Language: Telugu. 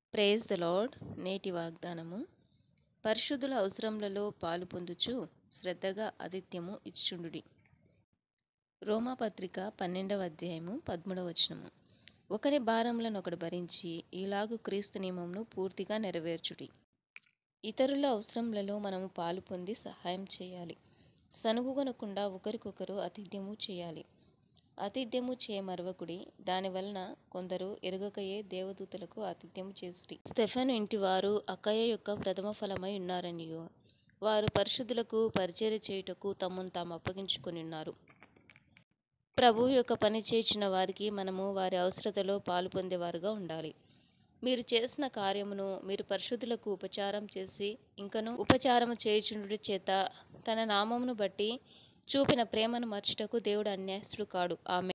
ప్రేజ్ ద లార్డ్ నేటి వాగ్దానము పరిశుద్ధుల అవసరములలో పాలు పొందుచు శ్రద్ధగా ఆతిథ్యము ఇచ్చుండుడి రోమాపత్రిక పన్నెండవ అధ్యాయము పదమూడవ వచనము ఒకరి భారములను ఒకడు భరించి ఈలాగు క్రీస్తు నియమమును పూర్తిగా నెరవేర్చుడి ఇతరుల అవసరములలో మనము పాలు పొంది సహాయం చేయాలి సనుగుగొనకుండా ఒకరికొకరు ఆతిథ్యము చేయాలి ఆతిథ్యము చేయ మరవకుడి దానివలన కొందరు ఎరుగకయే దేవదూతలకు ఆతిథ్యము చేసిరి స్టెఫెను ఇంటివారు అక్కయ్య యొక్క ప్రథమ ఫలమై ఉన్నారనియు వారు పరిశుద్ధులకు పరిచర్య చేయుటకు తమను తాము అప్పగించుకొని ఉన్నారు ప్రభువు యొక్క పని చేసిన వారికి మనము వారి అవసరతలో పాలు పొందేవారుగా ఉండాలి మీరు చేసిన కార్యమును మీరు పరిశుద్ధులకు ఉపచారం చేసి ఇంకను ఉపచారము చేయుచుండుట చేత తన నామమును బట్టి చూపిన ప్రేమను మర్చుటకు దేవుడు అన్యాయస్తుడు కాడు ఆమె